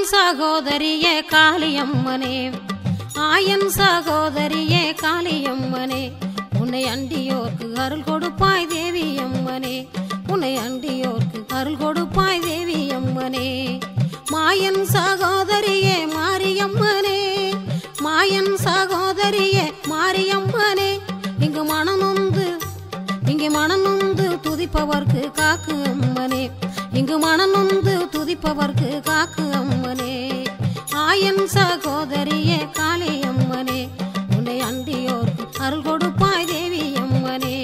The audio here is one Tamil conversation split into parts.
சகோதரியே காளியம்மனே ஆயன் சகோதரியே காளியம்மனே உன்னை அண்டியோர்க்கு அருள் கொடுப்பாய் தேவி அம்மனே உன்னை அண்டியோர்க்கு அருள் கொடுப்பாய் தேவி அம்மனே மாயன் சகோதரியே மாரியம்மனே மாயன் சகோதரியே மாரியம்மனே இங்கு மனநொந்து இங்கு மனநொந்து துதிப்பவர்க்கு காக்கு அம்மனே இங்கு மனநொந்து துதிப்பவர்க்கு காக்கு அம்மனே ஆயன் சகோதரியே காளி அம்மனே உன்னை அண்டியோர்க்கு அருள் கொடுப்பாய் தேவி அம்மனே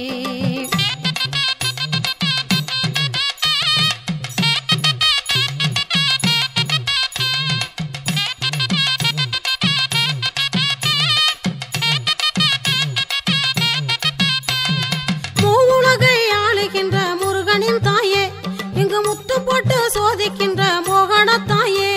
மூவுலகை ஆளுகின்ற முருகனின் தாயே இங்கு முத்து போட்டு சோதிக்கின்ற மோகன தாயே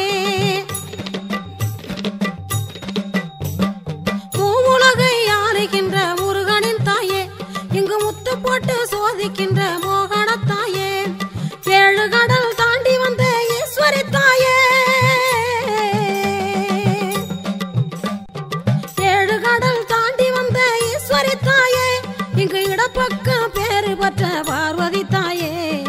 மூவுலகை ஆளுகின்ற முருகனின் தாயே இங்கு முத்து போட்டு சோதிக்கின்ற மோகன தாயே ஏழு கடல் தாண்டி வந்த ஈஸ்வரி தாயே ஏழு கடல் தாண்டி வந்த ஈஸ்வரி தாயே இங்கு இடப்பக்கம் பேரு பெற்ற பார்வதி தாயே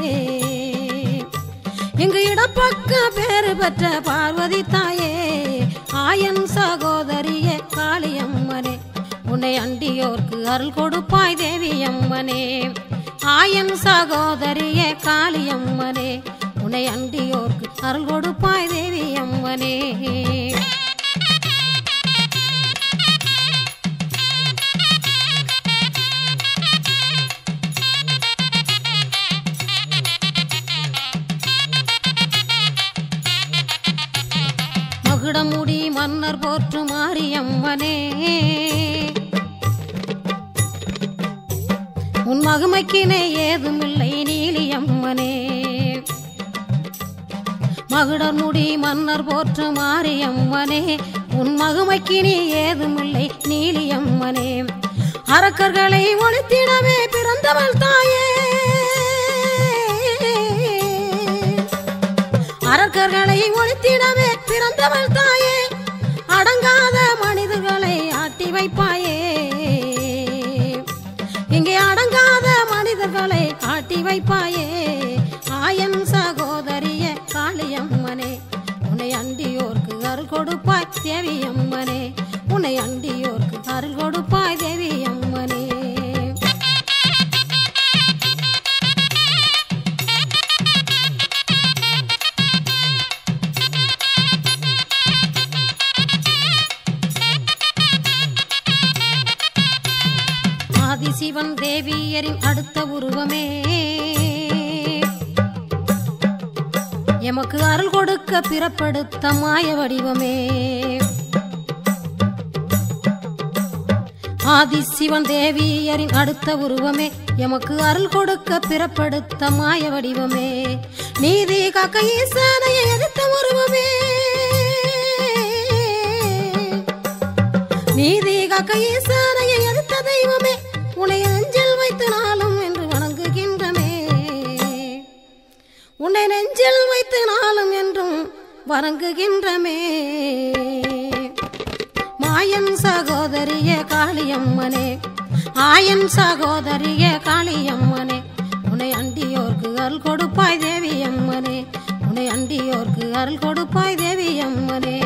இங்கு இடப்பக்கம் பேரு பெற்ற பார்வதி தாயே ஆயன் சகோதரியே காளியம்மனே உன்னை அண்டியோர்க்கு அருள் கொடுப்பாய் தேவி அம்மனே ஆயன் சகோதரியே காளியம்மனே உன்னை அண்டியோர்க்கு அருள் கொடுப்பாய் தேவி அம்மனே மகுடமுடி மன்னர் போற்று மாரியம்மனே உன் மகிமைக்கினே ஏதுமில்லை நீலியம்மனே மகுடமுடி மன்னர் போற்று மாரியம்மனே உன் மகிமைக்கினே ஏதுமில்லை நீலியம்மனே அரக்கர்களை ஒழித்திடவே பிறந்தவள் தாயே அரக்கர்களை ஒழித்திடவே பிறந்தவள் தாயே அடங்காத மனிதர்களை ஆட்டி வைப்பாயே இங்கே அடங்காத மனிதர்களை ஆட்டி வைப்பாயே ஆயன் சகோதரிய காளியம்மனே உன்னை அண்டியோர்க்கு அருள் கொடுப்பாய் தேவி அம்மனே உன்னை அண்டியோர்க்கு அருள் கொடுப்பாய் தேவி அம்மனே ஆதிசிவன் தேவியரின் அடுத்த உருவமே எமக்கு அருள் கொடுக்க பிறப்படுத்த மாய வடிவமே ஆதிசிவன் தேவியரின் அடுத்த உருவமே எமக்கு அருள் கொடுக்க பிறப்படுத்த மாய வடிவமே நீதி காக்க ஈசானையை எதிர்த்த உருவமே நீதி காக்க ஈசானையை எதிர்த்த தெய்வமே உன்னை அஞ்சல் வைத்து நாளும் என்று வணங்குகின்றமே உன்னை நெஞ்சில் வைத்து நாளும் என்றும் வணங்குகின்றமே மாயன் சகோதரிய காளியம்மனே ஆயன் சகோதரிய காளியம்மனே உன்னை அண்டியோர்க்கு அருள் கொடுப்பாய் தேவி அம்மனே உன்னை அண்டியோர்க்கு அருள் கொடுப்பாய் தேவி அம்மனே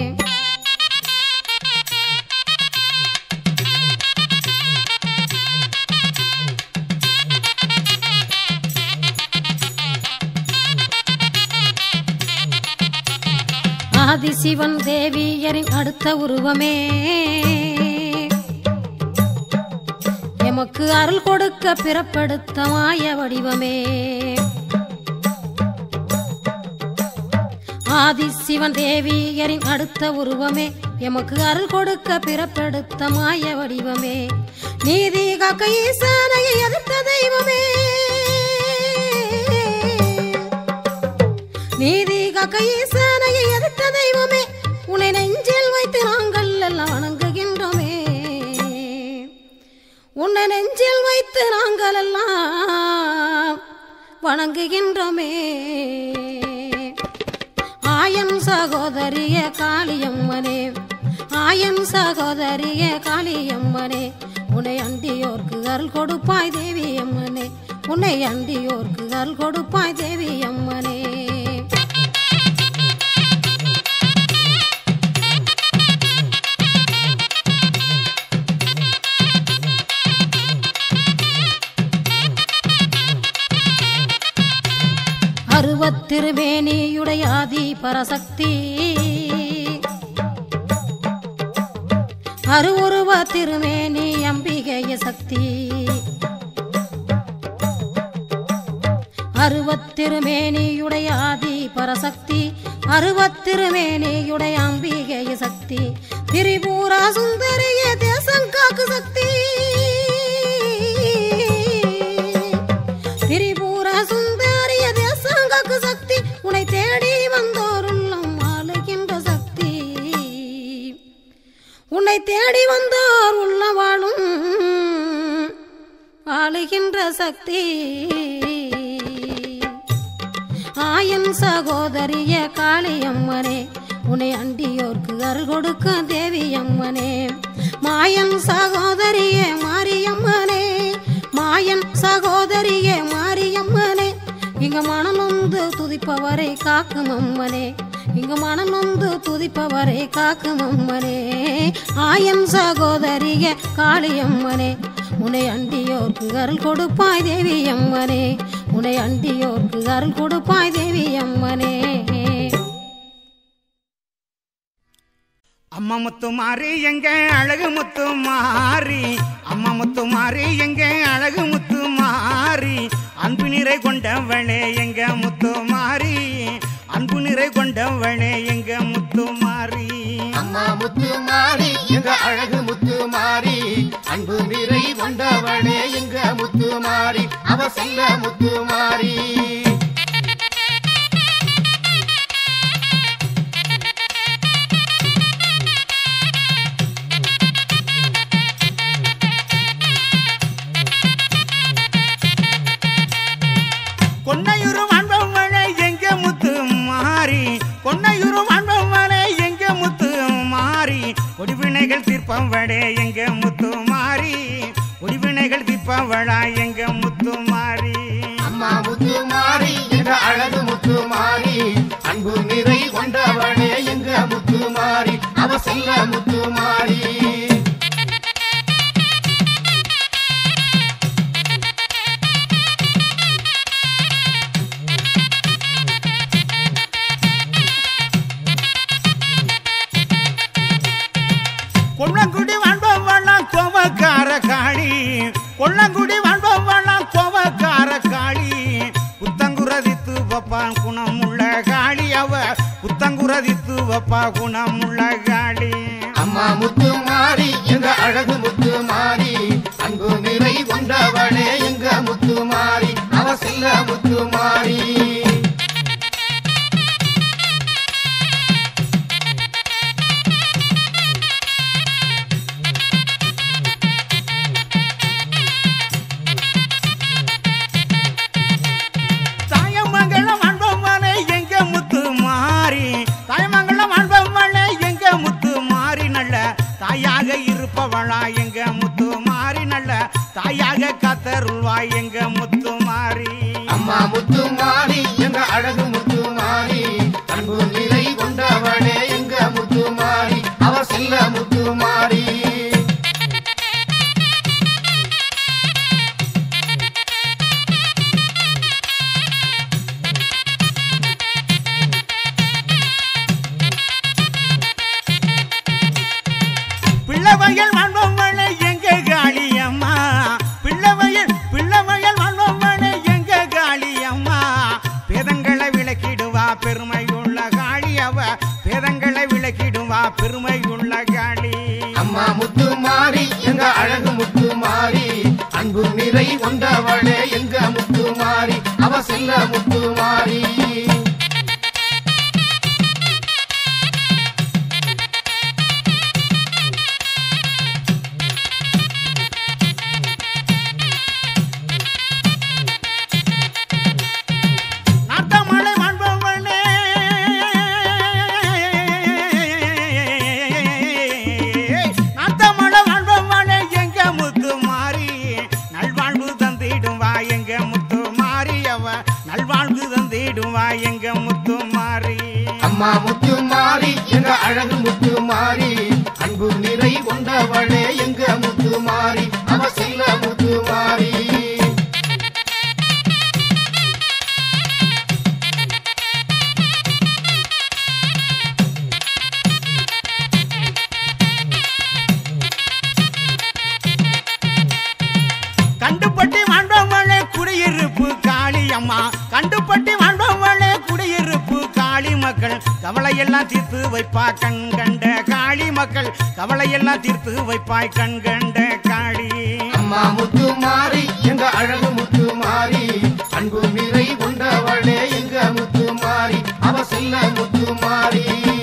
ஆதிசிவன் தேவியரின் அடுத்த உருவமே எமக்கு அருள் கொடுக்க பிறப்படுத்த மாய வடிவமே ஆதிசிவன் தேவியரின் அடுத்த உருவமே எமக்கு அருள் கொடுக்க பிறப்படுத்த மாய வடிவமே நீதி காக்க ஈசானையை எதிர்த்த தெய்வமே நீதி காக்க ஈசானையை எதிர்த்த தெய்வமே உன்னை நெஞ்சில் வைத்து நாங்கள் எல்லாம் வணங்குகின்றோமே உன்னை நெஞ்சில் வைத்து நாங்கள் எல்லாம் வணங்குகின்றோமே ஆயன் சகோதரிய காளியம்மனே ஆயன் சகோதரிய காளியம்மனே உன்னை அண்டியோர்க்கு அருள் கொடுப்பாய் தேவி அம்மனே உன்னை அண்டியோர்க்கு அருள் கொடுப்பாய் தேவி அம்மனே அருவத்திருவேணியுடைய ஆதி பரசக்தி அருவுருவ திருமேனி அம்பிகைய சக்தி அருவத்திருமேனியுடைய ஆதி பரசக்தி அருவத்திருமேனியுடைய அம்பிகைய சக்தி திரிபுரா சுந்தரிய தேசங்காக்கு சக்தி திரிபுர சுந்தரிய தேசங்காக்கு சக்தி உன்னை தேடி வந்தோருள்ளம் ஆளுகின்ற சக்தி உன்னை தேடி வந்தோர் உள்ள வாழும் ஆளுகின்ற சக்தி ஆயன் சகோதரிய காளியம்மனே உன்னை அண்டியோர்க்கு அருள் கொடுக்க தேவி அம்மனே மாயன் சகோதரிய மாரியம்மனே மாயன் சகோதரிய மாரியம்மனே இங்க மனநொந்து துதிப்பவரை காக்கும் அம்மனே இங்க மனநொந்து துதிப்பவரை காக்கும் அம்மனே ஆயன் சகோதரிய காளியம்மனே உன்னை அண்டியோர்க்கு அருள் கொடுப்பாய் தேவி அம்மனே உன்னை அண்டியோர்க்கு அருள் கொடுப்பாய் தேவி அம்மனே அம்மா முத்து மாறி எங்க அழகு முத்து மாறி அம்மா முத்து மாறி எங்க அழகு முத்து மாறி அன்பு நிறை கொண்டவளே எங்க முத்து மாறி அன்பு நிறை கொண்டவளே எங்க முத்து மாறி அம்மா முத்து மாறி எங்க அழகு முத்து மாறி அன்பு நிறை கொண்டவளே எங்க முத்து மாறி அவ செல்ல முத்து மாறி கொன்னையுரு வாழ்பவளே எங்க முத்து மாறி கொன்னையுரு வாழ்பவளே எங்க முத்து மாறி ஒடிவினைகள் தீர்ப்பவளே எங்க முத்து மாறி ஒடிவினைகள் தீர்ப்பவளா எங்க முத்து மாறி அம்மா முத்து மாறி எங்க அழகு முத்து மாறி அன்பு நிறை கொண்டவளே எங்க முத்து மாறி அவ செல்ல முத்து மாறி கொள்ளங்குடி வாழ்பவளாம் கோவக்கார காளி கொள்ளங்குடி வாழ்பவளாம் கோவக்கார காளி புத்தங்குரதித்து வப்பா குணமுள்ள காளி அவ புத்தங்குரதித்து வப்பா குணமுள்ள காளி அம்மா முத்து மாறி எங்க அழகு முத்து மாறி அன்பு நிறை கொண்டவளே எங்க முத்து மாறி அவ செல்ல முத்து மாறி தாயமங்கலம் வாழ்பவளே எங்க முத்து மாறி தாயமங்கலம் வாழ்பவளே எங்க முத்து மாறி நல்ல தாயாக இருப்பவளா எங்க முத்து மாறி நல்ல தாயாக காத்தருள்வா எங்க முத்து மாறி அம்மா முத்து மாறி எங்க அழகு முத்து மாறி அன்பு நிலை கொண்டவளே எங்க முத்து மாறி அவ செல்ல முத்து மாறி பிள்ளவயல் வாழ்பவளே எங்க காளியம்மா பிள்ளவயல் பிள்ளவயல் வாழ்பவளே எங்க காளியம்மா பேதங்களை விளக்கிடுவா பெருமையுள்ள காளி அவ பேதங்களை விளக்கிடுவா பெருமையுள்ள காளி அம்மா முத்து மாறி எங்க அழகு முத்து மாறி அன்பு நிறை கொண்டவளே எங்க முத்து மாறி அவ செல்ல முத்து மாறி நாட்டமலை வாழ்பவளே அம்மா முத்து மாறி எங்க அழகு முத்து மாறி அன்பு நிறை கொண்டவளே எங்க முத்து மாறி அவ செல்ல முத்து மாறி கண்டுபட்டி வாழ்பவளே குடியிருப்பு காளி அம்மா கண்டுபட்டி வாழ்பவளே குடியிருப்பு காளி மக்கள் கவலையெல்லாம் தீர்த்து வைப்பா கண் கண்ட காளி மக்கள் கவலையெல்லாம் தீர்த்து வைப்பாய் கண் கண்ட காளி அம்மா முத்து மாறி எங்க அழகு முத்து மாறி அன்பு நிறை கொண்டவளே எங்க முத்து மாறி அவ செல்ல முத்து மாறி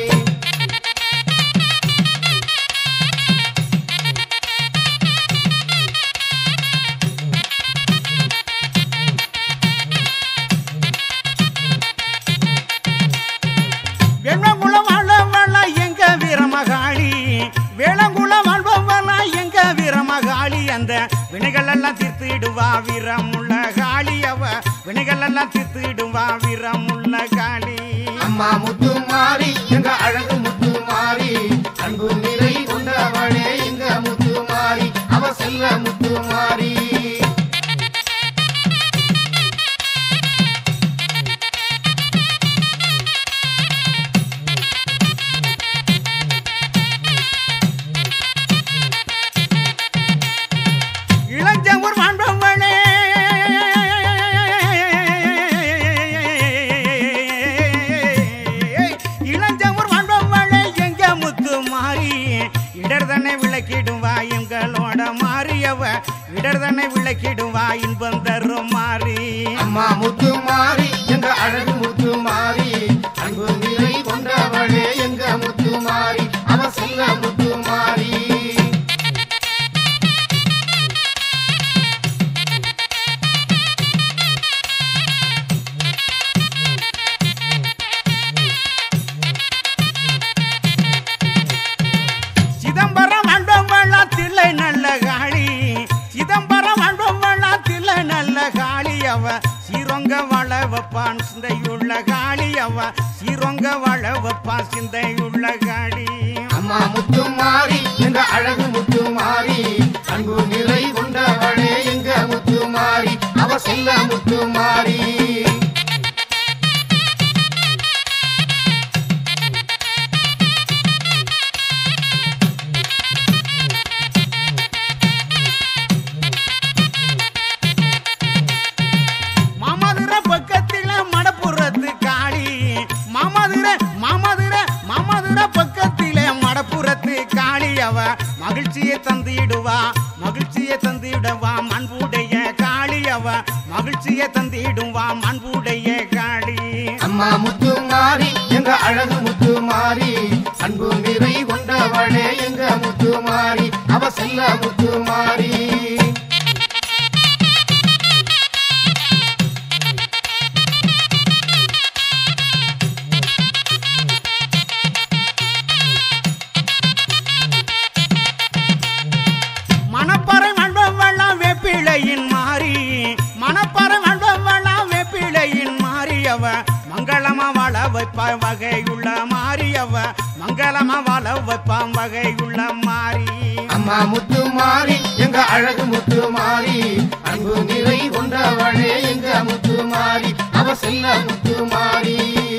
வேளங்குளம் வாழ்பவளா எங்க வீரமகாளி வேளங்குளம் வாழ்பவளா எங்க வீரமகாளி அந்த வினைகள் எல்லாம் தீர்த்திடுவா வீரமுள்ள காளி அவ வினைகள் எல்லாம் தீர்த்திடுவா வீரமுள்ள காளி அம்மா முத்து மாறி எங்க அழகு முத்து மாறி அன்பு நிறை கொண்டவளே எங்க முத்து மாறி அவ செல்ல முத்து மாறி இளஞ்சவூர் வாழ்பவளே இளஞ்சவூர் வாழ்பவளே எங்க முத்து மாறி இடர்தனை விளக்கிடுவா எங்களோட மாறியவ இடர்தனை விளக்கிடுவா இன்பம் தரும் மாறி அம்மா முத்து மாறி எங்க அழகு முத்து மாறி அன்பு நிறை கொண்டவளே எங்க முத்து மாறி அவ செல்ல முத்து மாறி சிதம்பரம் வாழ்பவளா தில்லை நல்ல காளி சிதம்பரம் வாழ்பவளா தில்லை நல்ல காளி அவ சீரொங்க வாழ வைப்பான் சிந்தையுள்ள காளி அவ சீரொங்க வாழ வைப்பான் சிந்தையுள்ள காளி அம்மா முத்து மாறி எங்க அழகு முத்து மாறி அன்பு நிறை கொண்டவளே எங்க முத்து மாறி அவ செல்ல முத்து மாறி மாமதுர பக்கத்தில மடப்புறத்து காளி மாமதுர மாமதுர மாமதுர பக்கத்தில மடப்புறத்து காளி அவ மகிழ்ச்சியை தந்திடுவா மகிழ்ச்சியை தந்திடுவா மண்புடைய காளி அவ மகிழ்ச்சியை தந்திடுவா மண்புடைய காளி அம்மா முத்து மாறி எங்க அழகு முத்து மாறி அன்பு நிறை கொண்டவளே எங்க முத்து மாறி அவ செல்ல முத்து மாறி மணப்பறை மண்டபம்லாம் வேப்பிழையின் மாறி மணப்பறை மண்டபம்லாம் வேப்பிழையின் மாறியவ மங்களமா வாழ வைப்பாய் வகையுள்ள மாறியவ மங்களமா வாழ வைப்பான் வகையுள்ள மாறி அம்மா முத்து மாறி எங்க அழகு முத்து மாறி அன்பு நிறை கொண்டவளே எங்க முத்து மாறி அவ செல்ல முத்து மாறி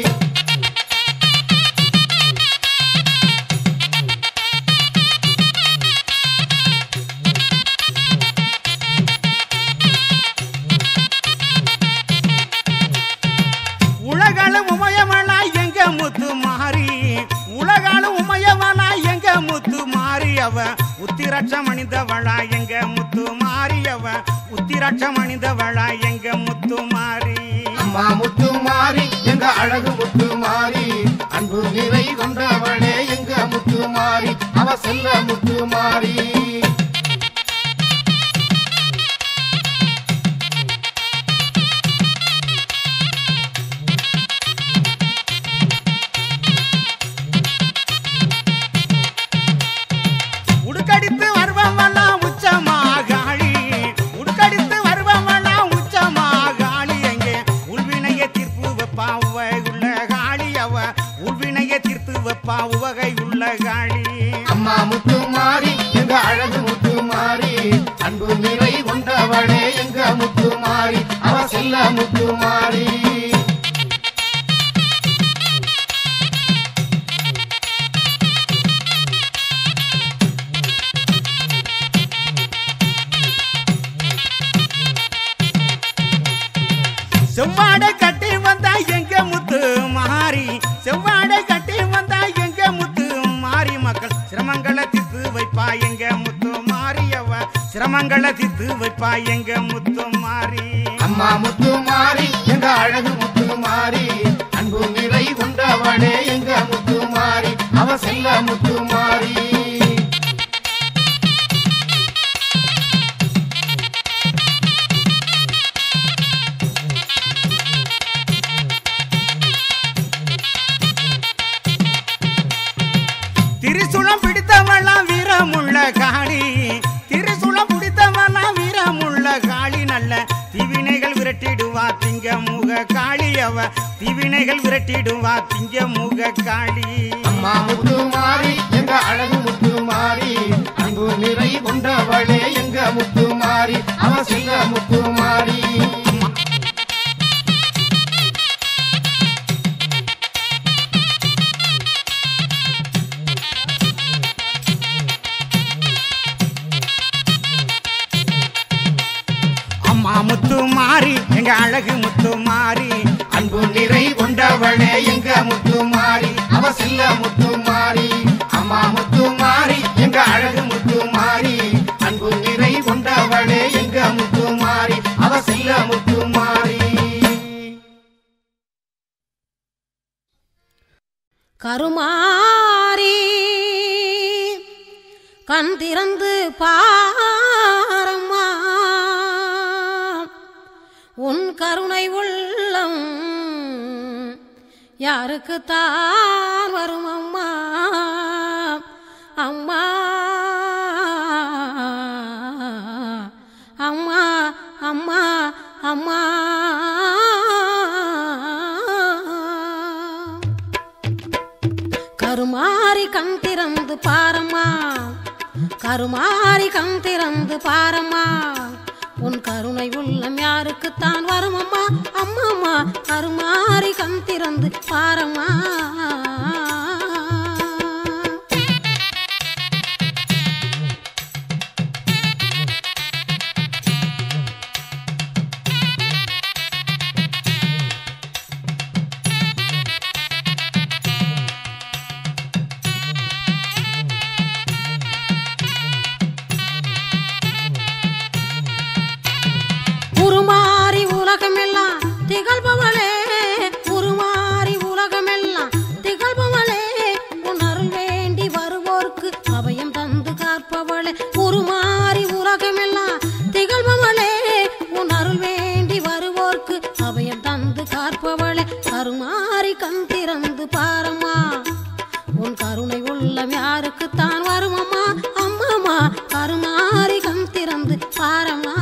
உலகாலும் உமயவனா எங்க முத்து மாறி உலகாலும் உமயவனா எங்க முத்து மாறி அவ உத்திரட்சம் அணிந்தவளா எங்க முத்து மாறி அவ உத்திரட்சம் அணிந்தவளா எங்க முத்து மாறி அம்மா முத்து மாறி எங்க அழகு முத்து மாறி அன்பு நிறை கொண்டவளே எங்க முத்து மாறி அவ செல்ல முத்து மாறி உடுக்கடித்து வருவவெல்லாம் உச்சமாகாளி உடுக்கடித்து வருவவெல்லாம் உச்சமாகாளி எங்கே உள்வினைய தீர்ப்பு வைப்பா உள்ள காளி அவ உள்வினை வைப்பா உவகை உள்ள காளி அம்மா முத்து மாறி எங்க அழகு முத்து மாறி அன்பு நிறை கொண்டவளே எங்க முத்து மாறி அவ செல்ல முத்து மாறி செவ்வாடை கட்டி வந்தா எங்க முத்து மாறி செவ்வாடை கட்டி வந்தா எங்க முத்து மாறி மக்கள் சிரமங்களை தீர்த்து வைப்பா எங்க முத்து மாறியவ சிரமங்களை தீர்த்து வைப்பா எங்க முத்து மாறி அம்மா முத்து மாறி எங்க அழகு முத்து மாறி அன்பு நிறை கொண்டவளே எங்க முத்து மாறி அவ செல்ல முத்து மாறி திரிசூலம் பிடித்தவளாம் வீரமுள்ள காளி திரிசூலம் பிடித்தவளாம் வீரமுள்ள காளி நல்ல தீவினைகள் விரட்டிடுவா திங்க முக காளி அவ தீவினைகள் விரட்டிடுவா திங்க முக காளி அம்மா முத்து மாறி எங்க அழகு முத்து மாறி அன்பு நிறை கொண்டவளே எங்க முத்து மாறி அவ செல்ல முத்து மாறி அம்மா முத்து மாறி எங்க அழகு முத்து மாறி அன்பு நிறை கொண்டவளே எங்க முத்து மாறி அவ செல்ல முத்து மாறி அம்மா முத்து மாறி எங்க அழகு முத்து மாறி அன்பு நிறை கொண்டவளே எங்க முத்து மாறி அவ செல்ல முத்து மாறி கருமாரி கண் திறந்து பாரம்மா உன் கருணை உள்ளம் யாருக்கு தான் வரும் அம்மா அம்மா அம்மா அம்மா அம்மா கருமாரி கண் திறந்து பாரம்மா கருமாரி கண் திறந்து பாரம்மா உன் கருணை உள்ளம் யாருக்குத்தான் வரும் அம்மா அம்மாம்மா கருமாரி கண் திறந்து பாரம்மா உருமாறி உலகமெல்லாம் திகழ்பவளே உருமாறி உலகமெல்லாம் திகழ்பவளே உன் அருள் வேண்டி வருவோர்க்கு அபயம் தந்து காப்பவளே உருமாறி உலகமெல்லாம் திகழ்பவளே உன் அருள் வேண்டி வருவோர்க்கு அபயம் தந்து காப்பவளே கருமாறி கண் திறந்து பாரம்மா உன் கருணை உள்ளம் யாருக்கு தான் வரும் அம்மா அம்மாமா கருமாறி கண் திறந்து பாரம்மா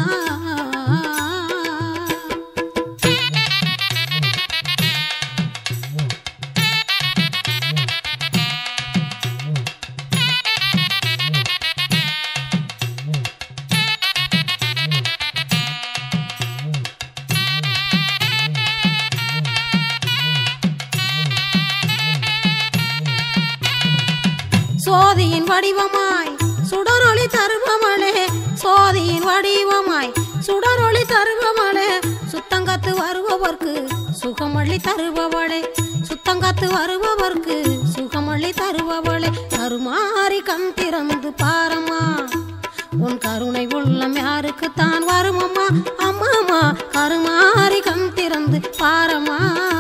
சோதியின் வடிவமாய் சுடரொளி தருபவளே சோதியின் வடிவமாய் சுடரொளி தருபவளே சுத்தங்கத்து வருபவர்க்கு சுகமளி தருபவளே சுத்தங்கத்து வருபவர்க்கு சுகமளி தருபவளே கருமாறி கண் திறந்து பாரம்மா உன் கருணை உள்ளம் யாருக்கு தான் வருமம்மா அம்மாமா கருமாறி கண் திறந்து பாரம்மா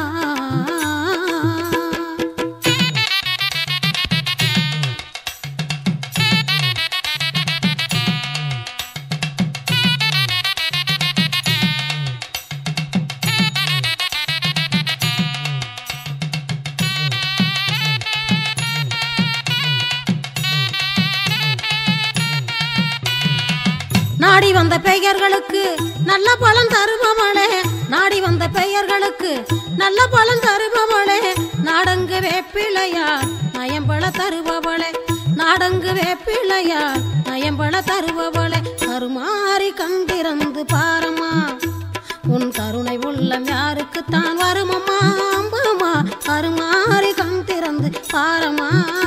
நாடி வந்த பெயர்களுக்கு நல்ல பலன் தருபவளே நாடி வந்த பெயர்களுக்கு நல்ல பலன் தருபவளே நாடங்கு வேப்பிளையா நயம்பள தருபவளே நாடங்கு வேப்பிளையா நயம்பள தருபவளே கருமாறி கண்டிறந்து பாரம்மா உன் கருணை உள்ளம் யாருக்குத்தான் வருமம்மா அம்மாமா கருமாறி கண் திறந்து பாரம்மா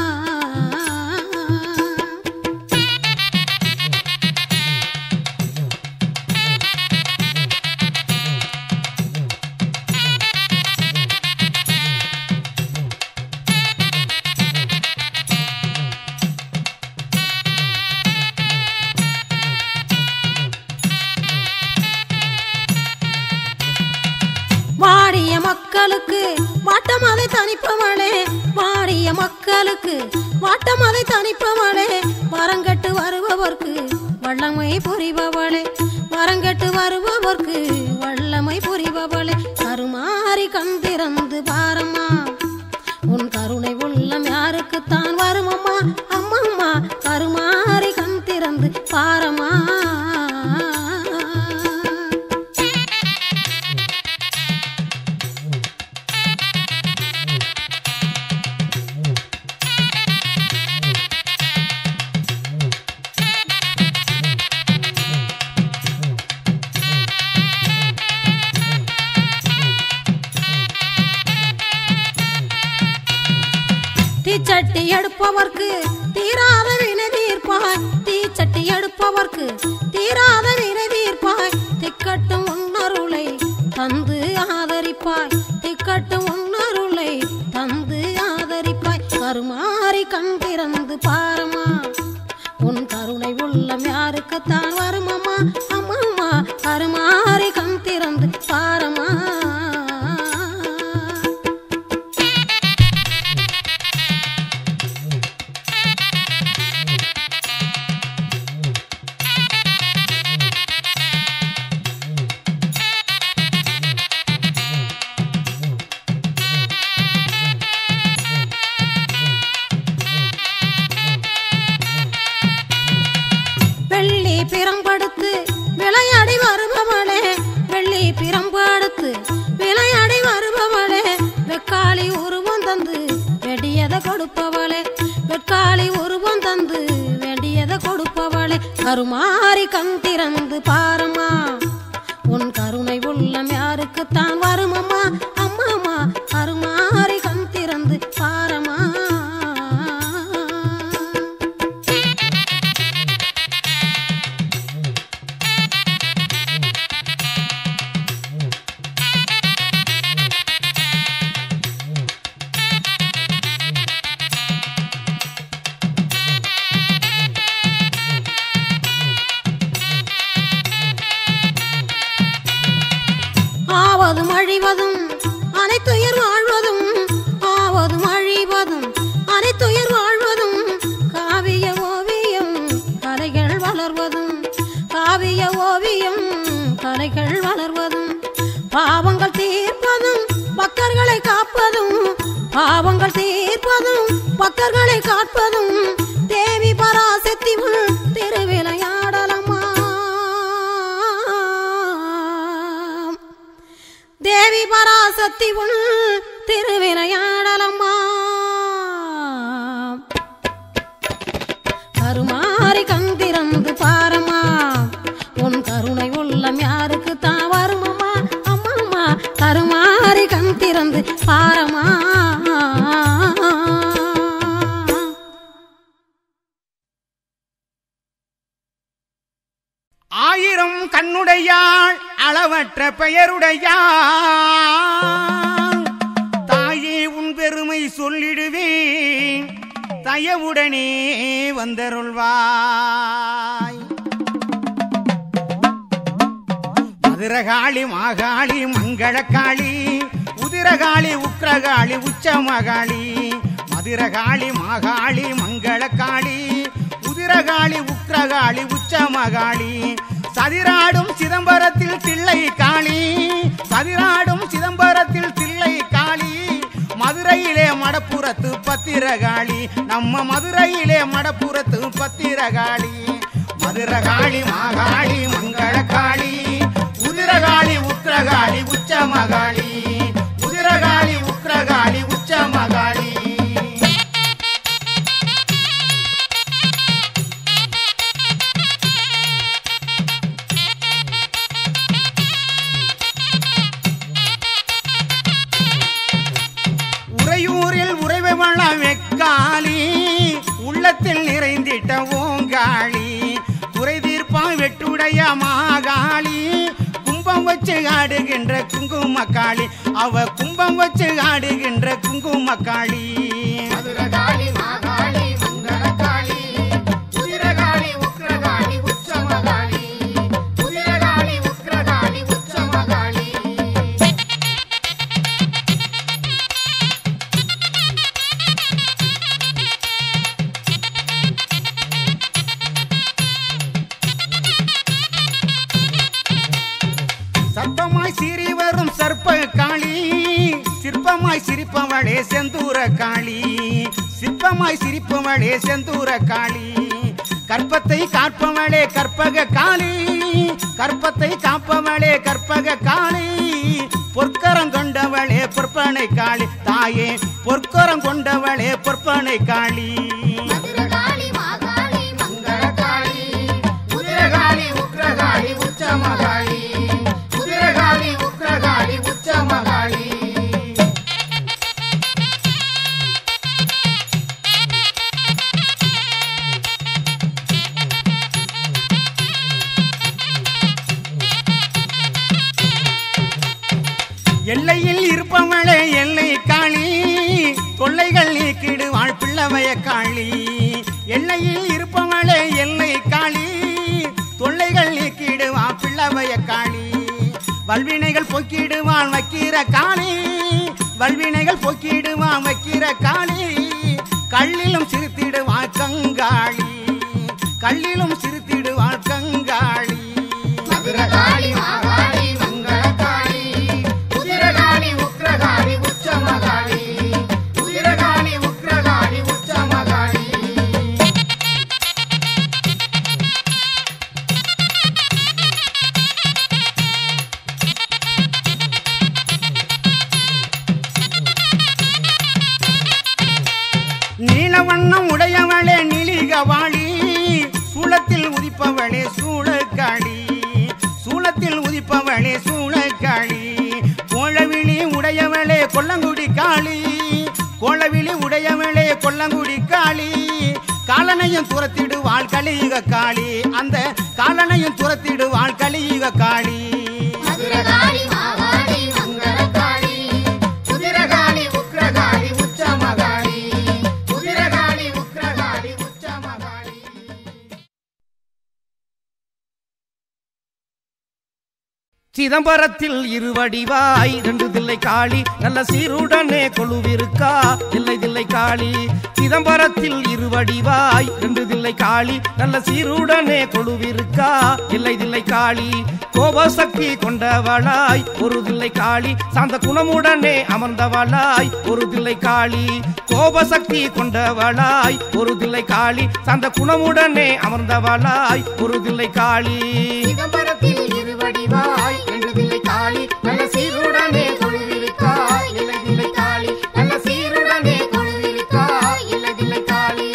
வாடிய மக்களுக்கு வாட்டம் அதை தனிப்பவளே வாடிய மக்களுக்கு வாட்டம் அதை தனிப்பவளே வரங்கட்டு வருபவர்க்கு வல்லமை புரிபவளே வரங்கட்டு வருபவர்க்கு வல்லமை புரிபவளே கருமாறி கண் திறந்து பாரம்மா உன் கருணை உள்ளம் யாருக்குத்தான் வருமம்மா அம்மம்மா கருமாறி கண் திறந்து பாரம்மா தீச்சட்டி எடுப்பவர்க்கு தீராத வினை தீர்ப்பாய் தீச்சட்டி எடுப்பவர்க்கு தீராத வினை தீர்ப்பாய் திக்கட்டும் உன்னருளை தந்து ஆதரிப்பாய் திக்கட்டும் உன்னருளை தந்து ஆதரிப்பாய் கருமாறி கண் திறந்து பாரமா உன் கருணை உள்ளம் யாருக்குத்தான் வருமம்மா அம்மம்மா கருமாறி கண் திறந்து பாரமா வெள்ளி பிரம்படுத்து விளையாடி வருபவளே வெள்ளி பிரம்படுத்து விளையாடி வருபவளே வெக்காளி உருவம் தந்து வெடியதை கொடுப்பவளே வெக்காளி உருவம் தந்து வேண்டியதை கொடுப்பவளே கருமாறி கண் திறந்து பாரம்மா உன் கருணை உள்ளம் யாருக்குத்தான் வருமம்மா அம்மாமா கருமாறி கண் திறந்து பாரம்மா ஆவதும் அழிவதும் அனைத்துயிர் வாழ்வதும் ஆவதும் அழிவதும் அனைத்துயிர் வாழ்வதும் காவிய ஓவியம் கலைகள் வளர்வதும் காவிய ஓவியம் கலைகள் வளர்வதும் பாவங்கள் தீர்ப்பதும் பக்தர்களை காப்பதும் பாவங்கள் தீர்ப்பதும் பக்தர்களை காப்பதும் தேவி பராசக்தி உள் திருவிளையாடலம்மா தேவி பராசக்தி உள் திருவிளையாடலம்மா கருமாறி கந்திறந்து பாரம்மா உன் கருணை உள்ளம் யாருக்கு தான் வருமம்மா அம்மம்மா கருமாறி கண் திறந்து பாரம்மா ஆயிரம் கண்ணுடையாள் அளவற்ற பெயருடையாள் தாயே உன் பெருமை சொல்லிடுவேன் தயவுடனே வந்தருள்வாய் மதுரகாளி மாகாளி மங்களக்காளி உதிரகாளி உக்ரகாளி உச்சமகாளி மதுரகாளி மாகாளி மங்களக்காளி உதிரகாளி உக்ரகாளி உச்சமகாளி சதிராடும் சிதம்பரத்தில் தில்லை காளி சதிராடும் சிதம்பரத்தில் தில்லை காளி மதுரையிலே மடப்புறத்து பத்திரகாளி நம்ம மதுரையிலே மடப்புறத்து பத்திரகாளி மதுரகாளி மாகாளி மங்களகாளி உதிரகாளி உக்ரகாளி உச்சமகாளி உதிரகாளி உக்ரகாளி உச்சம மகாளி உறையூரில் உறைவள வெக்காளி உள்ளத்தில் நிறைந்திட்ட ஓங்காளி குறை தீர்ப்பான் வெட்டுடைய மாகாளி கும்பம் வச்சு ஆடுகின்ற குங்குமக்காளி அவ கும்பம் வச்சு ஆடுகின்ற குங்குமக்காளி மதுரகாளி மாகாளி மங்களகாளி உதிரகாளி உக்ரகாளி உச்சமகாளி உதிரகாளி உக்ரகாளி உச்சமகாளி சத்தமாய் சிரி வரும் சர்ப்ப காளி சிற்பமாய் சிரிப்பவளே செந்தூர காளி சிற்பமாய் சிரிப்பவளே செந்தூர காளி கற்பத்தை காப்பவளே கற்பக காளி கற்பத்தை காப்பவளே கற்பக காளி பொற்கரம் கொண்டவளே பொற்பனை காளி தாயே பொற்கரம் கொண்டவளே பொற்பனை காளி மதுரகாளி மாகாளி மங்களகாளி உதிரகாளி உக்ரகாளி உச்சமகாளி உதிரகாளி உக்ரகாளி உச்சமகாளி எல்லையில் இருப்பவளே எல்லை காளி கொள்ளைகள் நீக்கிடுவாள் பிள்ளவைய காளி எல்லையில் இருப்பவளே எல்லை காளி தொல்லைகள் நீக்கிடுவா பிள்ளவைய காளி வல்வினைகள் போக்கிடுவான் வக்கீர காளி வல்வினைகள் போக்கிடுவான் வக்கீர காளி கள்ளிலும் சிரித்திடுவாள் கங்காளி கள்ளிலும் சிரித்திடுவாள் கங்காளி மதுரகாளி மாகாளி மங்களகாளி உதிரகாளி உக்ரகாளி உச்சமகாளி உதிரகாளி உக்ரகாளி உச்சமகாளி நீலவண்ணம் உடையவளே நிலிகவாளி சூளத்தில் உதிப்பவளே சூளக்காளி சூளத்தில் உதிப்பவளே சூளக்காளி கோளவிழி உடையவளே கொல்லங்குடி காளி கோளவிழி உடையவளே கொல்லங்குடி காளி காலனையும் துரத்திடுவாள் கலியுக காளி அந்த காலனையும் துரத்திடுவாள் கலியுக காளி மதுரகாளி மாகாளி மங்களகாளி உதிரகாளி உக்ரகாளி உச்சமகாளி உதிரகாளி உக்ரகாளி உச்சமகாளி சிதம்பரத்தில் இருவடிவாய் ரெண்டு தில்லை காளி நல்ல சீருடனே கொழுவிருக்கா தில்லை தில்லை காளி சிதம்பரத்தில் இருவடிவாய் ரெண்டு தில்லை காளி நல்ல சீருடனே கொழுவிருக்கா தில்லை தில்லை காளி கோபசக்தி கொண்டவளாய் ஒரு தில்லை காளி சாந்த குணமுடனே அமர்ந்தவளாய் ஒரு தில்லை காளி கோபசக்தி கொண்டவளாய் ஒரு தில்லை காளி சாந்த குணமுடனே அமர்ந்தவளாய் ஒரு தில்லை காளி சிதம்பரத்தில் இருவடிவாய் ரெண்டு தில்லை காளி நல்ல சீருடனே கொழுவிருக்கா இல்லை தில்லை காளி நல்ல சீருடனே கொழுவிருக்கா இல்லை தில்லை காளி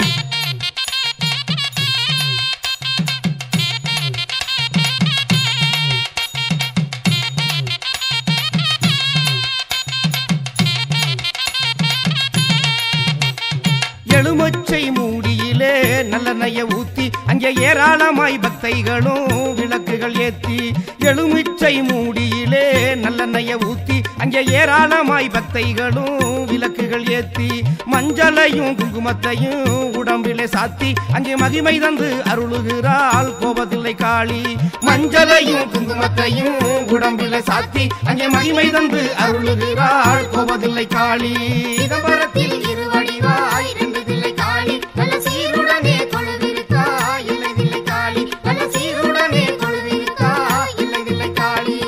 எலுமச்சை மூடியிலே நல்லெண்ணெய ஊத்தி அங்கே ஏராளமாய் பக்தைகளும் விளக்குகள் ஏத்தி எலுமிச்சை மூடியிலே நல்லெண்ணெய ஊத்தி அங்கே ஏராளமாய் பக்தைகளும் விளக்குகள் ஏத்தி மஞ்சளையும் குங்குமத்தையும் உடம்பிலே சாத்தி அங்கே மகிமை தந்து அருளுகிறாள் கோபத்தில்லை காளி மஞ்சளையும் குங்குமத்தையும் உடம்பிலே சாத்தி அங்கே மகிமை தந்து அருளுகிறாள் கோபத்தில்லை காளி சிதம்பரத்தில் இருவடிவாய் ரெண்டு தில்லை காளி நல்ல சீருடனே கொழுவிருக்கா இல்லை தில்லை காளி நல்ல சீருடனே கொழுவிருக்கா இல்லை தில்லை காளி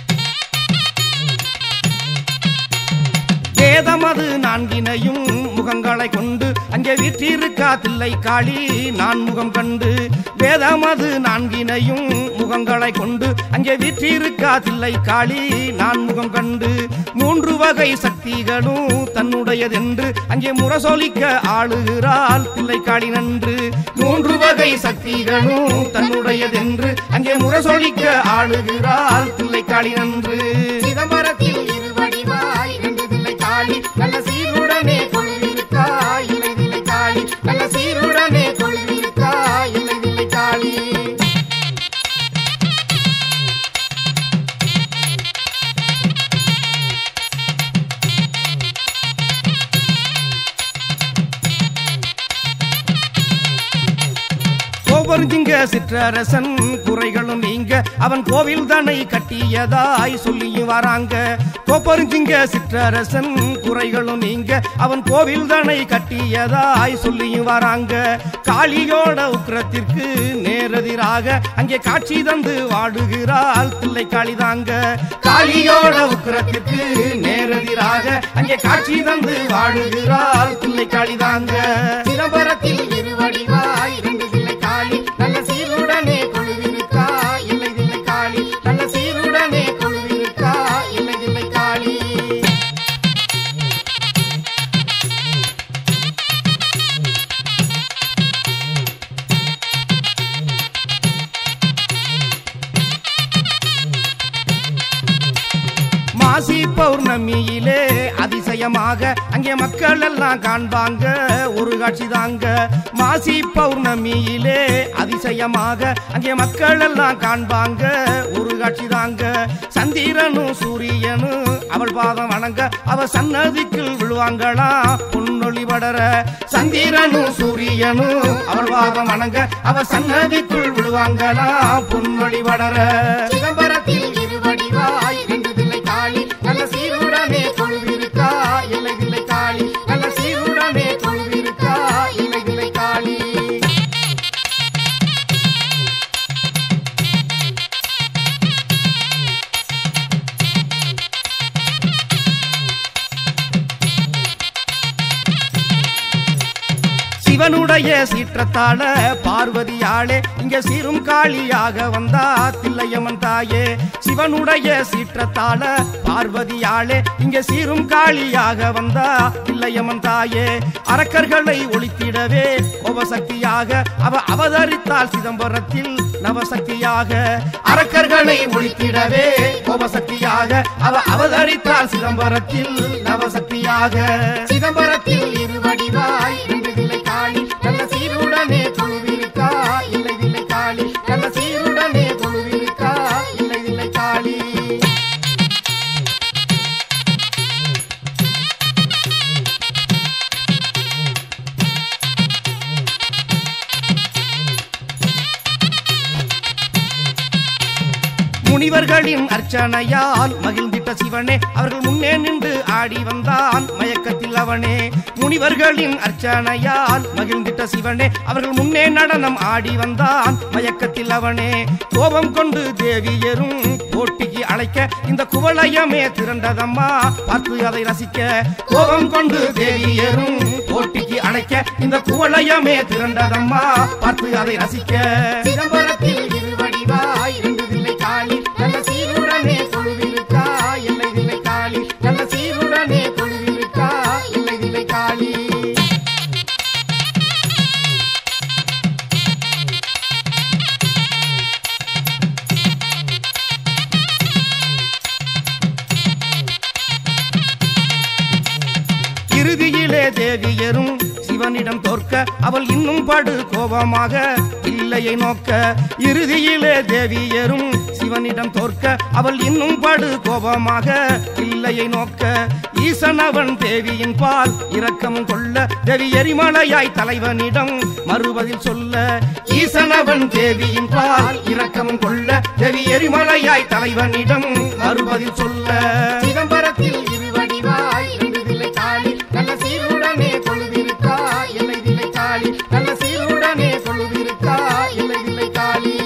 வேதமது நான்கினையும் முக முகங்களை கொண்டு அங்கே வீற்றிருக்கா தில்லை காளி நான் முகம் கண்டு வேதமது நான்கினையும் முகங்களை கொண்டு அங்கே வீற்றிருக்கா தில்லை காளி நான் முகம் கண்டு மூன்று வகை சக்திகளும் தன்னுடையதென்று அங்கே முரசொலிக்க ஆளுகிறாள் தில்லை காளி நன்று மூன்று வகை சக்திகளும் தன்னுடையதென்று அங்கே முரசொலிக்க ஆளுகிறாள் தில்லை காளி நன்று சிதம்பரத்தில் இருவடிவாய் ரெண்டு தில்லை காளி நல்ல சீருடனே கொழுவிருக்கா இலை தில்லை காளி நல்ல சீருடனே கொழுவிருக்கா இலை தில்லை காளி கோபருஞ்சிங்க சிற்றரசன் குறைகளும் நீங்க அவன் கோவில் தன்னை கட்டியதாய் சொல்லியும் வராங்க கோப்பருஞ்சிங்க சிற்றரசன் குறைகளும் நீங்க அவன் கோவில் தன்னை கட்டியதாய் சொல்லியும் வராங்க காளியோட உக்கிரத்திற்கு நேரெதிராக அங்கே காட்சி தந்து வாடுகிறாள் தில்லை காளிதாங்க காளியோட உக்கிரத்திற்கு நேரெதிராக அங்கே காட்சி தந்து வாடுகிறாள் தில்லை காளிதாங்க சிதம்பரத்தில் இருவடிவாய் ரெண்டு தில்லை காளி நல்ல சீருடனே கொழுவிருக்கா இலை தில்லை காளி நல்ல சீருடனே கொழுவிருக்கா இலை தில்லை காளி மாசி பௌர்ணமியிலே அதிசயமாக அங்கே மக்கள் எல்லாம் காண்பாங்க ஒரு காட்சி தாங்க மாசி பௌர்ணமியிலே அதிசயமாக அங்கே மக்கள் எல்லாம் காண்பாங்க ஒரு காட்சி தாங்க சந்திரனும் சூரியனும் அவள் பாதம் வணங்க அவ சன்னதிக்குள் விழுவாங்களா பொன்னொளி படர சந்திரனும் சூரியனும் அவள் பாதம் வணங்க அவ சன்னதிக்குள் விழுவாங்களா பொன்னொளி படர சிதம்பரத்தில் இருவடிவாய் ரெண்டு தில்லை காளி நல்ல சீருடனே கொழுவிருக்கா இலை தில்லை காளி நல்ல சீருடனே கொழுவிருக்கா இலை தில்லை காளி சிவனுடைய சீற்றத்தால பார்வதியாளே இங்க சீரும் காளியாக வந்தா தில்லையம்மன் தாயே சிவனுடைய சீற்றத்தால பார்வதியாளே இங்க சீரும் காளியாக வந்தா தில்லையம்மன் தாயே அரக்கர்களை ஒழித்திடவே கோபசக்தியாக அவ அவதரித்தாள் சிதம்பரத்தில் நவசக்தியாக அரக்கர்களை ஒழித்திடவே கோபசக்தியாக அவ அவதரித்தாள் சிதம்பரத்தில் நவசக்தியாக சிதம்பரத்தில் இருவடிவாய் ரெண்டு தில்லை காளி நல்ல சீருடனே கொழுவிருக்கா இலை தில்லை காளி நல்ல சீருடனே கொழுவிருக்கா இலை தில்லை காளி முனிவர்களின் அர்ச்சனையால் மகிழ்ந்திட்ட சிவனே அவர்கள் முன்னே நின்று ஆடி வந்தான் மயக்கத்தில் அவனே முனிவர்களின் அர்ச்சனையால் மகிழ்ந்திட்ட சிவனே அவர்கள் முன்னே நடனம் ஆடி வந்தான் மயக்கத்தில் அவனே கோபம் கொண்டு தேவியரும் போட்டிக்கு அழைக்க இந்த குவளையமே திரண்டதம்மா பார்த்து அதை ரசிக்க கோபம் கொண்டு தேவியரும் போட்டிக்கு அழைக்க இந்த குவளையமே திரண்டதம்மா பார்த்து அதை ரசிக்க சிதம்பரத்தில் இருவடிவாய் ரெண்டு தில்லை காளி நல்ல சீருடனே கொழுவிருக்கா எல்லை தில்லை காளி நல்ல சீருடனே கொழுவிருக்கா எல்லை தில்லை காளி இறுதியிலே தேவியரும் சிவனிடம் தோற்க அவள் இன்னும் படு கோபமாக இல்லையை நோக்க இறுதியிலே தேவியரும் சிவனிடம் தோற்க அவள் இன்னும் படு கோபமாக இல்லையை நோக்க ஈசன் அவன் தேவியின் பால் இரக்கமும் கொள்ள தேவி எரிமலையாய் தலைவனிடம் மறுபதில் சொல்ல ஈசன் அவன் தேவியின் பால் இரக்கமும் கொள்ள தேவி எரிமலையாய் தலைவனிடம் மறுபதில் சொல்ல சிதம்பரத்தில் இருவடிவாய் ரெண்டு தில்லை காளி நல்ல சீருடனே கொழுவிருக்கா எல்லை தில்லை காளி நல்ல சீருடனே கொழுவிருக்கா எல்லை தில்லை காளி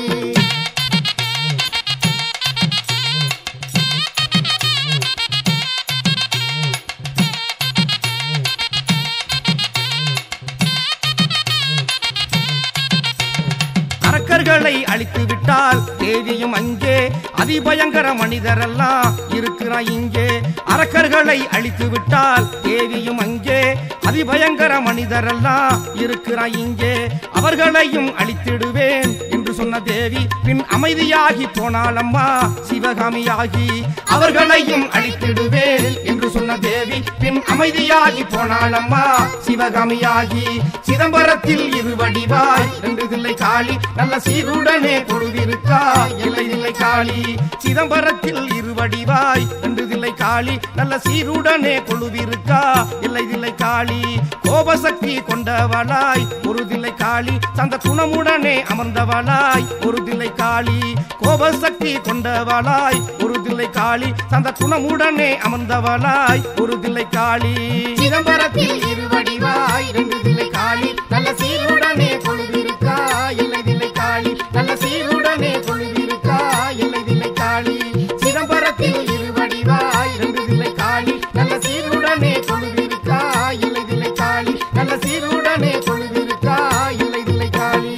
அரக்கர்களை அழித்து விட்டால் தேவியும் அங்கே அதிபயங்கர மனிதரெல்லாம் இருக்கிறான் இங்கே அரக்கர்களை அழித்து விட்டால் தேவியும் அங்கே அதிபயங்கர மனிதரெல்லாம் இருக்கிறான் இங்கே அவர்களையும் அழித்திடுவேன் என்று சொன்ன தேவி பின் அமைதியாகி போனாலம்மா சிவகாமியாகி அவர்களையும் அழித்திடுவேன் என்று சொன்ன தேவி பின் அமைதியாகி போனாலம்மா சிவகாமியாகி சிதம்பரத்தில் இருவடிவாய் ரெண்டு தில்லை காளி நல்ல சீருடனே கொழுவிருக்கா இல்லை இல்லை காளி சிதம்பரத்தில் இருவடிவாய் ரெண்டு தில்லை காளி நல்ல சீருடனே கொழுவிருக்கா இல்லை இல்லை காளி கோபசக்தி கொண்டவளாய் ஒரு தில்லை காளி சந்த குணமுடனே அமர்ந்தவளாய் ஒரு தில்லை காளி கோபசக்தி கொண்டவளாய் ஒரு தில்லை காளி சந்த குணமுடனே அமர்ந்தவளாய் ஒரு தில்லை காளி சிதம்பரத்தில் இருவடிவாய் ரெண்டு தில்லை காளி நல்ல சீருடனே கொழுவிருக்கா இல்லை தில்லை காளி நல்ல சீருடனே கொழுவிருக்கா இல்லை தில்லை காளி சிதம்பரத்தில் இருவடிவாய் ரெண்டு தில்லை காளி நல்ல சீருடனே கொழுவிருக்கா இல்லை தில்லை காளி நல்ல சீருடனே கொழுவிருக்கா இல்லை தில்லை காளி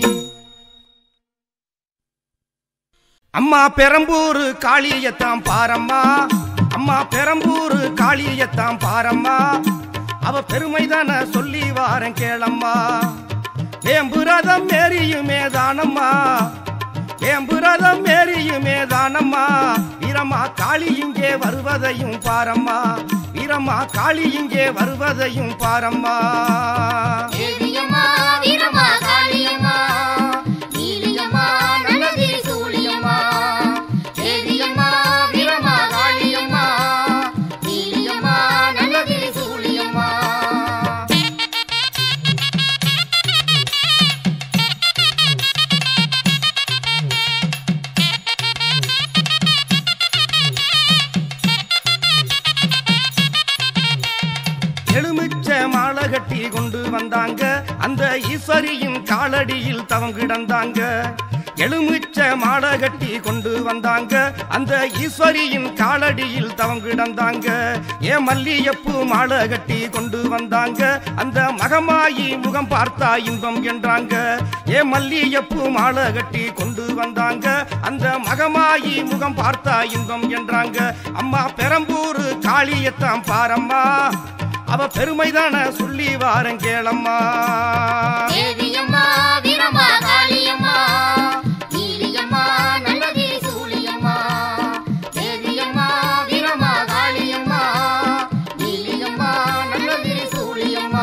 அம்மா பெரம்பூர் காளியத்தான் பாரம்மா அம்மா பெரம்பூர் காளியத்தான் பாரம்மா அவ பெருமைதான சொல்லி வாரன் கேளம்மா ஏம்புரதம் மேரியுமே தானம்மா ஏம்புரதம் மேரியுமே தானம்மா வீரம்மா காளி இங்கே வருவதையும் பாரம்மா வீரம்மா காளி இங்கே வருவதையும் பாரம்மா தேவியம்மா வீரம்மா காளியம்மா நீலியம்மா நல்லதிரி சூழியம்மா தேவியம்மா வீரம்மா காளியம்மா நீலியம்மா நல்லதிரி சூழியம்மா எலுமிச்ச மாலை கட்டி கொண்டு வந்தாங்க அந்த ஈஸ்வரியின் காலடியில் தவம் கிடந்தாங்க எலுமிச்ச மாலை கட்டி கொண்டு வந்தாங்க அந்த ஈஸ்வரியின் காலடியில் தவம் கிடந்தாங்க ஏ மல்லியப்பூ மாலை கட்டி கொண்டு வந்தாங்க அந்த மகமாயி முகம் பார்த்தா இன்பம் என்றாங்க ஏ மல்லியப்பூ மாலை கட்டி கொண்டு வந்தாங்க அந்த மகமாயி முகம் பார்த்தா இன்பம் என்றாங்க அம்மா பெரம்பூர் காளியத்தான் பாரம்மா அவ பெருமைதான சொல்லி வாரன் கேளம்மா தேவியம்மா வீரம்மா காளியம்மா நீலியம்மா நல்லதிரி சூழியம்மா தேவியம்மா வீரம்மா காளியம்மா நீலியம்மா நல்லதிரி சூழியம்மா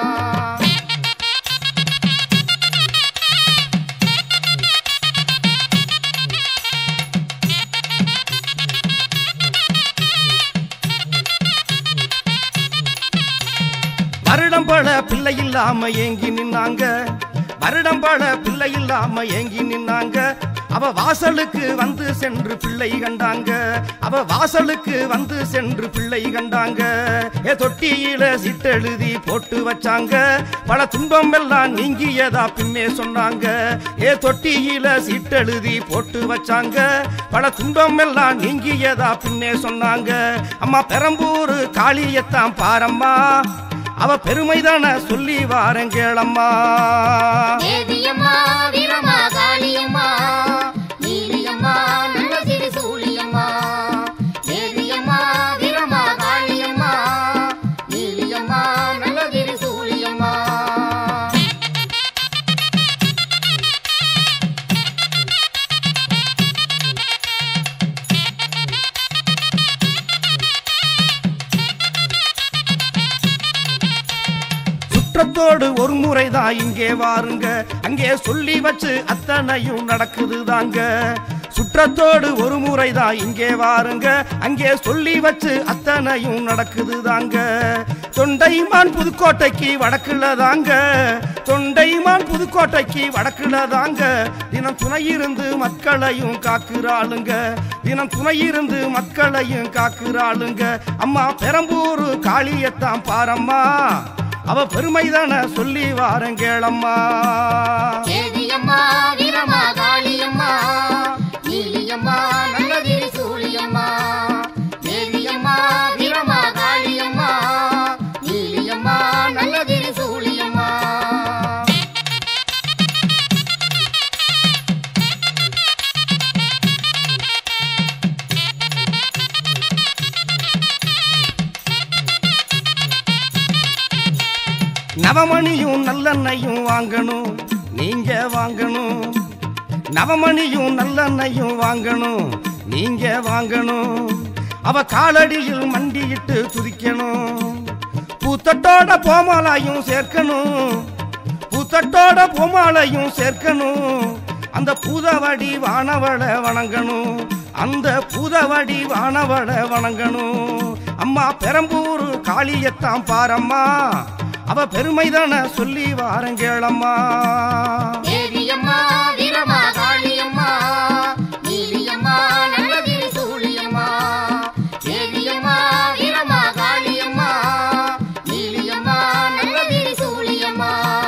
வருடம் பல பிள்ளை இல்லாம ஏங்கி நின்னாங்க வருடம் பல பிள்ளை இல்லாம ஏங்கி நின்னாங்க அவ வாசலுக்கு வந்து சென்று பிள்ளை கண்டாங்க அவ வாசலுக்கு வந்து சென்று பிள்ளை கண்டாங்க ஏ தொட்டியில சிட்டெழுதி போட்டு வச்சாங்க பல துன்பம் எல்லாம் நீங்கியதா பின்னே சொன்னாங்க ஏ தொட்டியில சீட்டெழுதி போட்டு வச்சாங்க பல துன்பம் எல்லாம் நீங்கியதா பின்னே சொன்னாங்க அம்மா பெரம்பூர் காளியத்தான் பாரம்மா அவ பெருமைதான சொல்லி வாரன் கேளம்மா தேவியம்மா வீரம்மா காளியம்மா நீலியம்மா நல்லதிரி சூழியம்மா தேவியம்மா வீரம்மா காளியம்மா நீலியம்மா நல்லதிரி சூழியம்மா சுற்றத்தோடு ஒரு முறைதான் இங்கே வாருங்க அங்கே சொல்லி வச்சு அத்தனையும் நடக்குது தாங்க சுற்றத்தோடு ஒரு முறைதான் இங்கே வாருங்க அங்கே சொல்லி வச்சு அத்தனையும் நடக்குது தாங்க தொண்டைமான் புதுக்கோட்டைக்கு வடக்குல தாங்க தொண்டைமான் புதுக்கோட்டைக்கு வடக்குல தாங்க தினம் துணையிருந்து மக்களையும் காக்குறாளுங்க தினம் துணையிருந்து மக்களையும் காக்குறாளுங்க அம்மா பெரம்பூர் காளியத்தான் பாரம்மா அவ பெருமைதான சொல்லி வாரன் கேளம்மா தேவியம்மா வீரம்மா காளியம்மா நீலியம்மா நல்லதிரி சூழியம்மா தேவியம்மா வீரம்மா காளியம்மா நீலியம்மா நல்லதிரி சூழியம்மா நவமணியும் நல்லெண்ணையும் வாங்கணும் நீங்க வாங்கணும் நவமணியும் நல்லெண்ணையும் வாங்கணும் நீங்க வாங்கணும் அவ காலடியில் மண்டியிட்டு துதிக்கணும் பூத்தட்டோட போமாலையும் சேர்க்கணும் பூத்தட்டோட பொமாலையும் சேர்க்கணும் அந்த பூதவடி வானவள வணங்கணும் அந்த பூதவடி வானவள வணங்கணும் அம்மா பெரம்பூர் காளியத்தான் பாரம்மா அவ பெருமைதான சொல்லி வாரங்கேளம்மா தேவியம்மா வீரமா காளியம்மா நீலியம்மா நல்லதிரி சூழியம்மா தேவியம்மா வீரமா காளியம்மா நீலியம்மா நல்லதிரி சூழியம்மா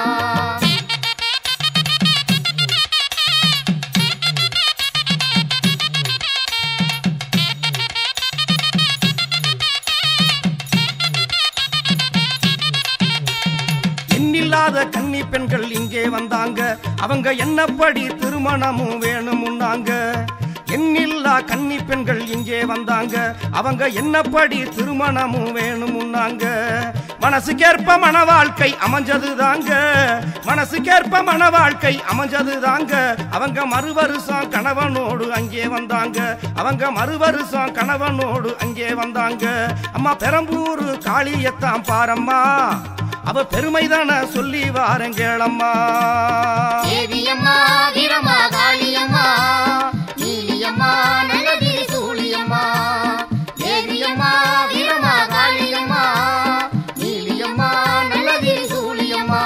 எண்ணில்லாத கன்னி பெண்கள் இங்கே வந்தாங்க அவங்க என்னப்படி திருமணமும் வேணுமுன்னாங்க எண்ணில்லா கன்னி பெண்கள் இங்கே வந்தாங்க அவங்க என்னப்படி திருமணமும் வேணுமுன்னாங்க மனசுக்கேற்ப மன வாழ்க்கை அமைஞ்சது தாங்க மனசுக்கேற்ப மன வாழ்க்கை அமைஞ்சது தாங்க அவங்க மறுவருஷம் கணவனோடு அங்கே வந்தாங்க அவங்க மறுவருஷம் கணவனோடு அங்கே வந்தாங்க அம்மா பெரம்பூர் காளியத்தான் பாரம்மா அவ பெருமைதான சொல்லி வாரங்கேளம்மா தேவியம்மா வீரமா காளியம்மா நீலியம்மா நல்லதிரி சூழியம்மா தேவியம்மா வீரமா காளியம்மா நீலியம்மா நல்லதிரி சூழியம்மா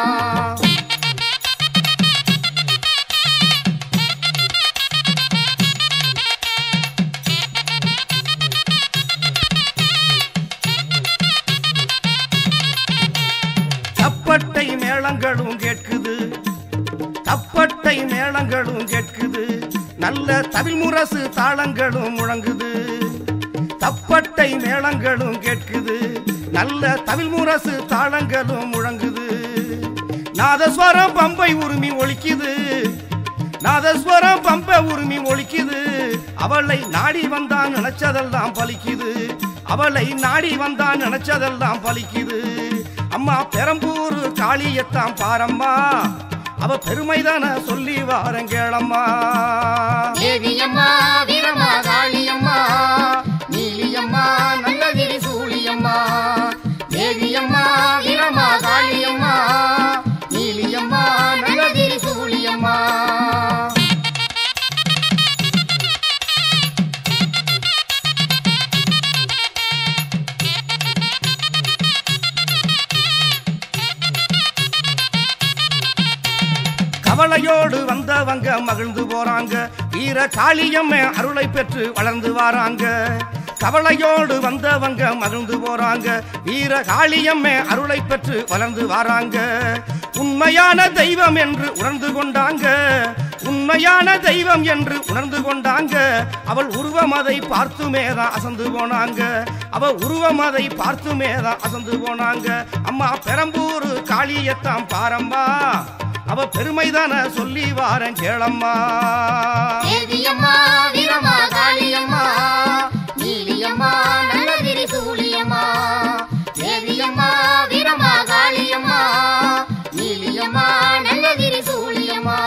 தப்பட்டை மேளங்களும் கேட்குது தப்பட்டை மேளங்களும் கேட்குது நல்ல தவில் முரசு தாளங்களும் முழங்குது தப்பட்டை மேளங்களும் கேட்குது நல்ல தவில் முரசு தாளங்களும் முழங்குது நாதஸ்வரம் பம்பை உரிமை ஒலிக்குது நாதஸ்வரம் பம்பை உரிமை ஒலிக்குது அவளை நாடி வந்தான் நினைச்சதெல்லாம் பலிக்குது அவளை நாடி வந்தான் நினைச்சதெல்லாம் பலிக்குது அம்மா பெரம்பூர் காளியத்தான் பாரம்மா அவ பெருமைதான சொல்லி வாரங்கேளம்மா தேவியம்மா வீரமா காளியம்மா நீலியம்மா நல்லதிரி சூழியம்மா தேவியம்மா வீரமா காளியம்மா நீலியம்மா நல்லதிரி சூழியம்மா கவலையோடு வந்தவங்க மகிழ்ந்து போறாங்க வீர காளியம்மை அருளை பெற்று வளர்ந்து வாராங்க கவலையோடு வந்தவங்க மகிழ்ந்து போறாங்க வீர காளியம்மை அருளை பெற்று வளர்ந்து வாராங்க உண்மையான தெய்வம் என்று உணர்ந்து கொண்டாங்க உண்மையான தெய்வம் என்று உணர்ந்து கொண்டாங்க அவள் உருவம் அதை பார்த்துமேதான் அசந்து போனாங்க அவ உருவம் அதை பார்த்துமேதான் அசந்து போனாங்க அம்மா பெரம்பூர் காளியத்தான் பாரம்மா அவ பெருமைதான சொல்லி வாரன் கேளம்மா தேவியம்மா வீரமா காளியம்மா நீலியம்மா நல்லதிரி சூழியம்மா தேவியம்மா வீரமா காளியம்மா நீலியம்மா நல்லதிரி சூழியம்மா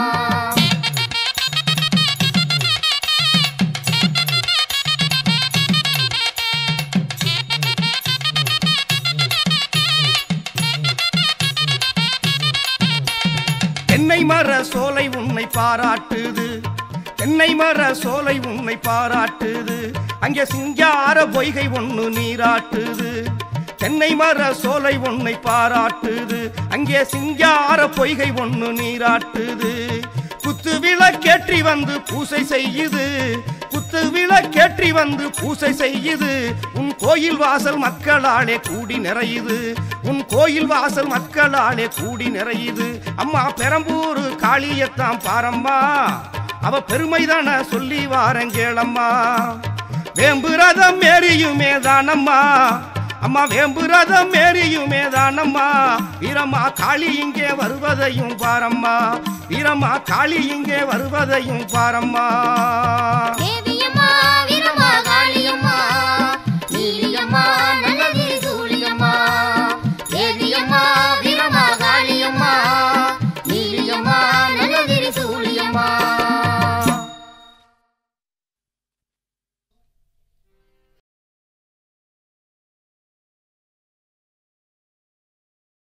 தென்னை மர சோலை உன்னை பாராட்டுது தென்னை மர சோலை உன்னை பாராட்டுது அங்கே சிங்கார பொய்கை ஒண்ணு நீராட்டுது தென்னை மர சோலை உன்னை பாராட்டுது அங்கே சிங்கார பொய்கை ஒண்ணு நீராட்டுது குத்து விளக்கேற்றி வந்து பூசை செய்யுது குத்து விளக்கேற்றி வந்து பூசை செய்யுது உன் கோயில் வாசல் மக்களாலே கூடி நிறையுது உன் கோயில் வாசல் மக்களாலே கூடி நிறையுது அம்மா பெரம்பூர் காளியத்தான் பாரம்மா அவ பெருமைதான சொல்லி வாரங்கேளம்மா வேம்பு ரதம் மேரியுமே தானம்மா அம்மா வேம்பு ரதம் மேரியுமே தானம்மா வீரம்மா காளி இங்கே வருவதையும் பாரம்மா வீரம்மா காளி இங்கே வருவதையும் பாரம்மா தேவி